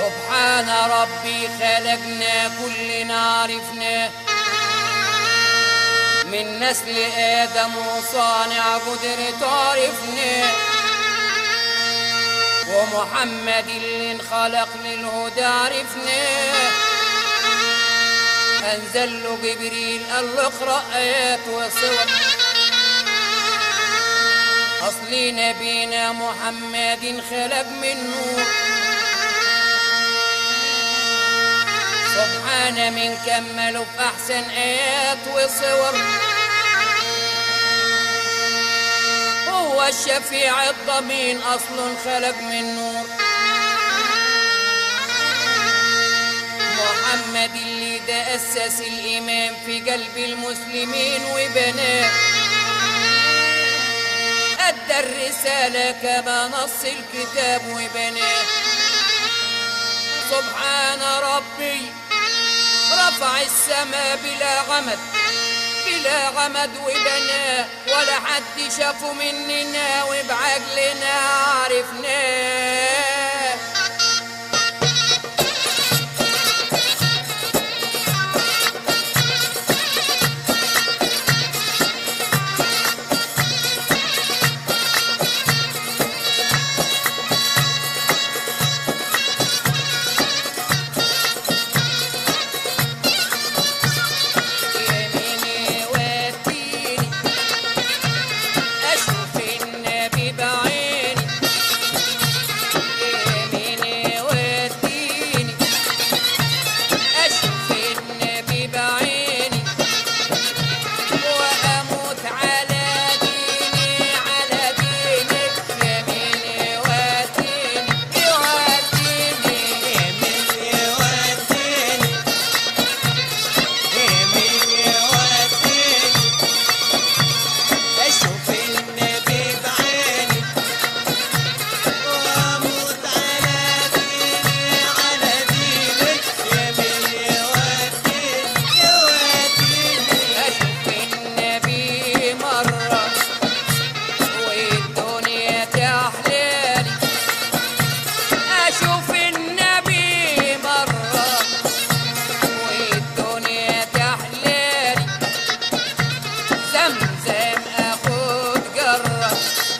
سبحان ربي خلقنا كلنا عرفنا من نسل آدم وصانع قدرة عرفنا ومحمد اللي انخلق للهدى عرفنا أنزل له جبريل قال له اقرأ آيات وصور أصل نبينا محمد خلق من نور سبحان من كمله في أحسن آيات وصور هو الشفيع الضمين أصل خلق من نور محمد اللي ده أسس الإيمان في قلب المسلمين وبناه أدى الرسالة كما نص الكتاب وبناه سبحان ربي رفع السماء بلا غمد بلا غمد وبناه ولا حد شافه مننا وبعقلنا عرفناه يميني وديني أشوف النبي بعيني يميني وديني أشوف النبي بعيني وأموت على ديني على دينك يميني وديني يوديني يمين يوديني يمين يوديني أشوف النبي بعيني وأموت على ديني على دينك يمين يوديني يوديني أشوف النبي مرة والدنيا تحلالي أشوف النبي مرة والدنيا تحلالي زمزم أخد جرة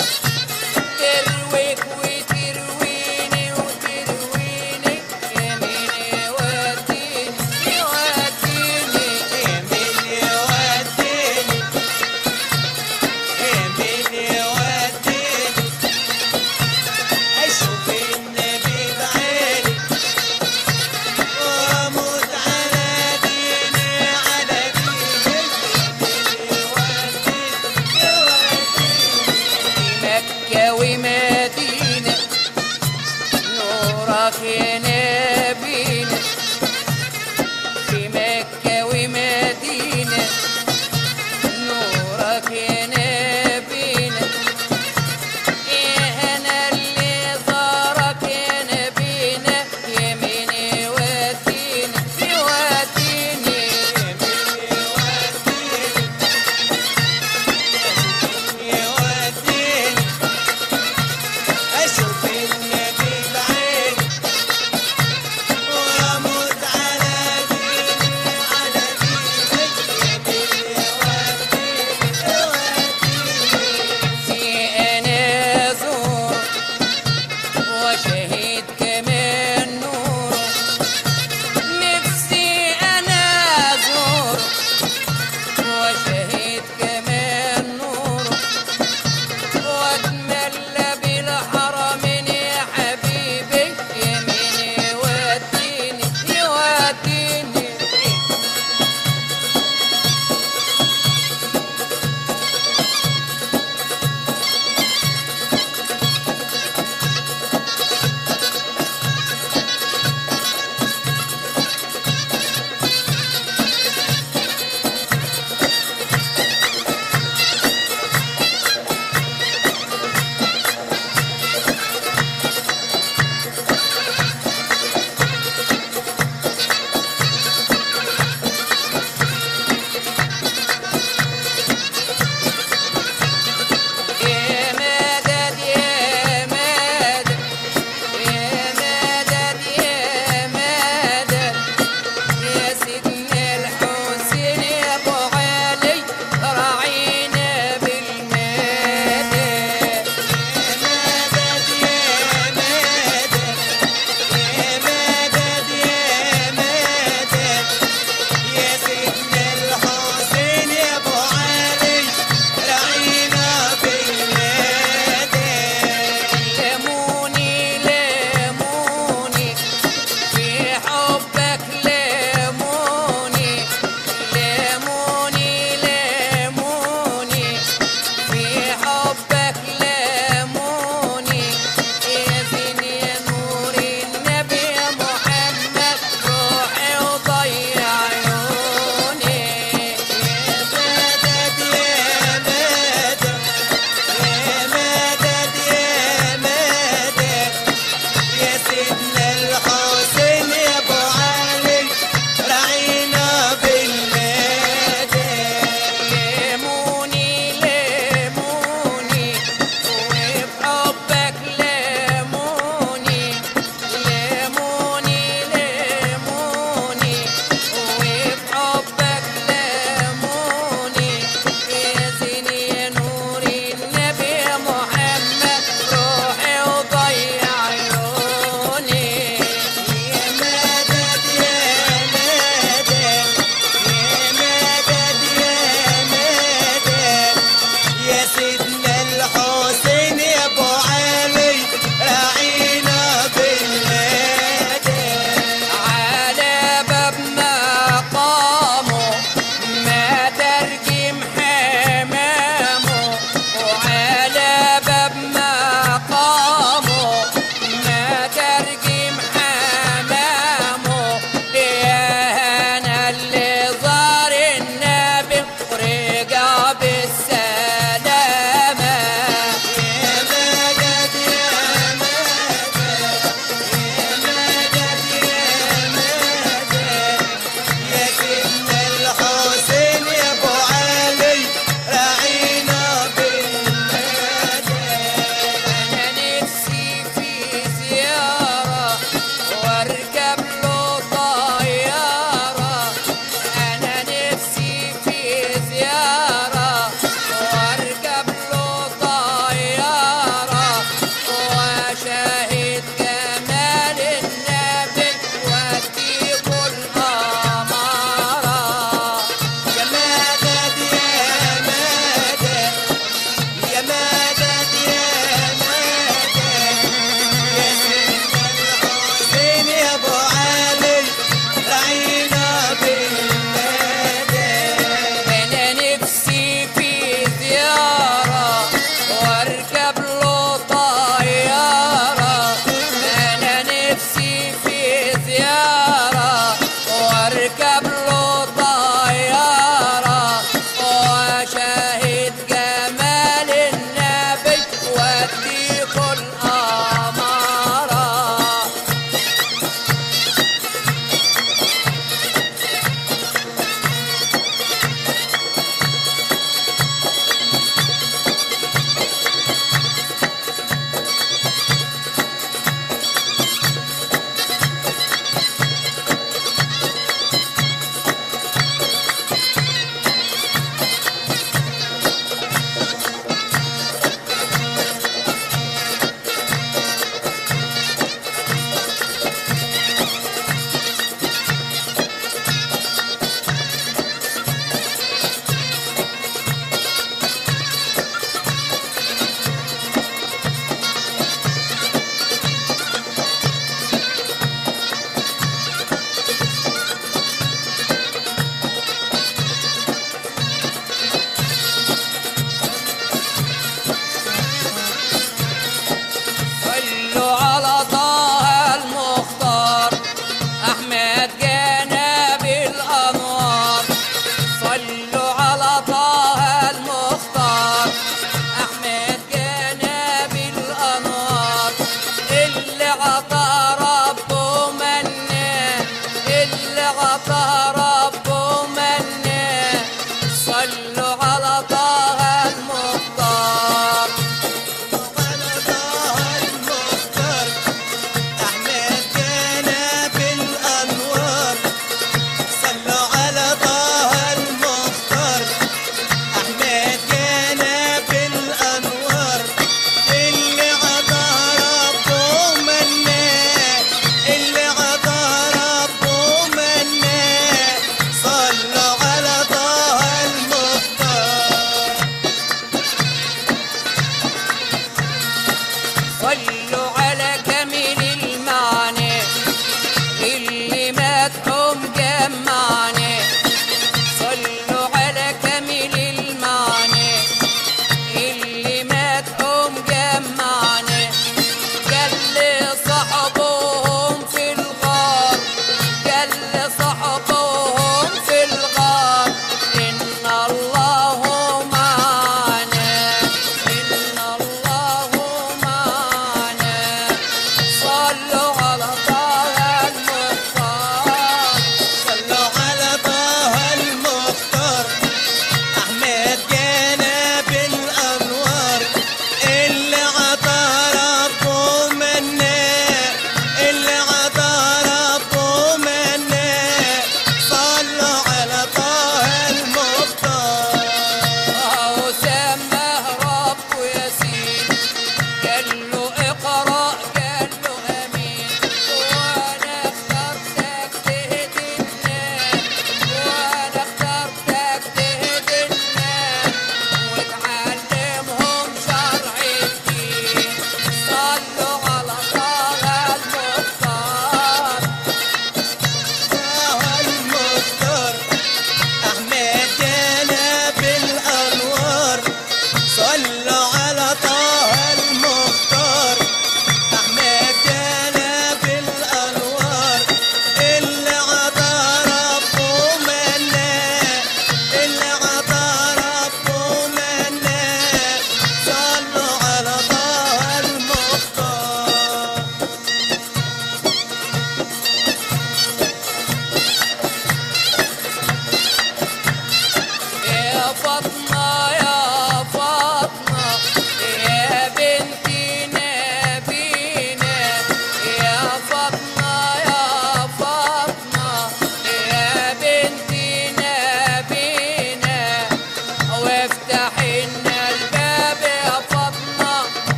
ترويك وترويني وترويني يميني وديني يوديني يمين يوديني يمين يوديني أشوف النبي بعيني وأموت على ديني على دينك يمين يوديني يوديني مكة ومدينة نورك يا نبينا في مكة ومدينة نورك يا نبينا يا هنا اللي زارك يا نبينا يميني ودينا يوديني يوديني أشوف النبي بعيني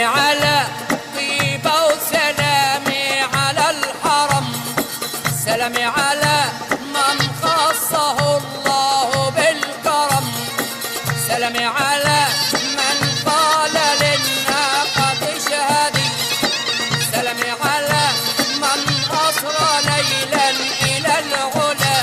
على طيبة وسلامي على الحرم سلامي على من خصه الله بالكرم سلامي على من قال للناقة اشهدي سلامي على من أسرى ليلا إلى العلا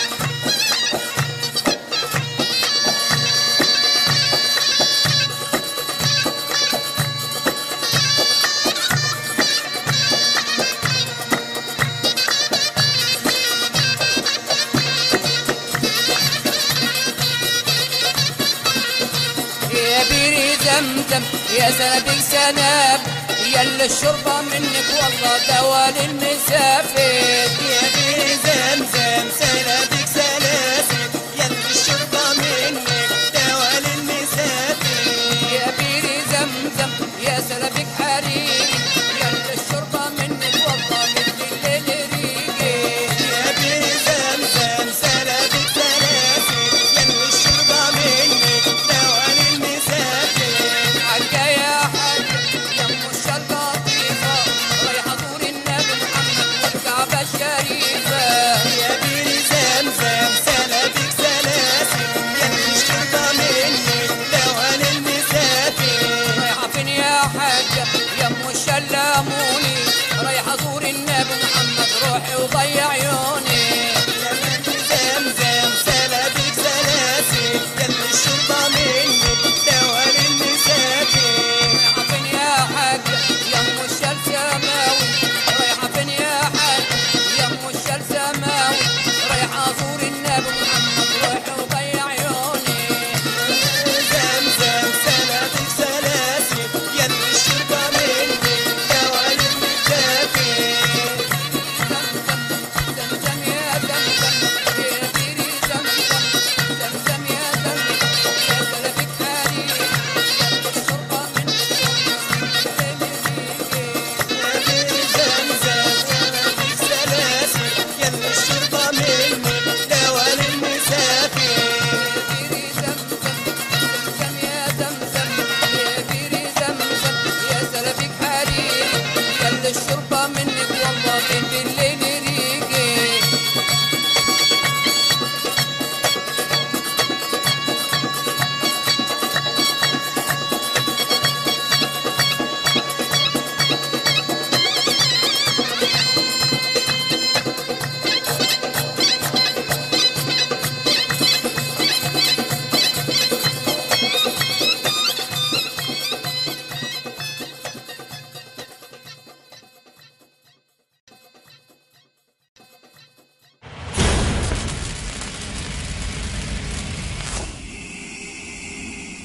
يا بيري زمزم يا سندك سناب يا اللي الشربة منك والله دوا للمسافر يا بير زمزم سلامك سلاسل يلي الشربة منك دوا للمسافر يا بيري زمزم يا سلبك حريري يا اللي الشربة منك والله مثل الليل ريقي يا بير زمزم سلامك سلاسل يلي الشربة منك دوا للمسافر حاجة يا حاجة يا ام الشرقة لطيفة رايحة زور النبي محمد والكعبة الشريفة يا بير زمزم سلامك سلاسل يلي الشربة منك دوا للمسافر رايحة فين يا حاجة يا ام الشلاموني رايحة زور النبي محمد روحي وضيع يوم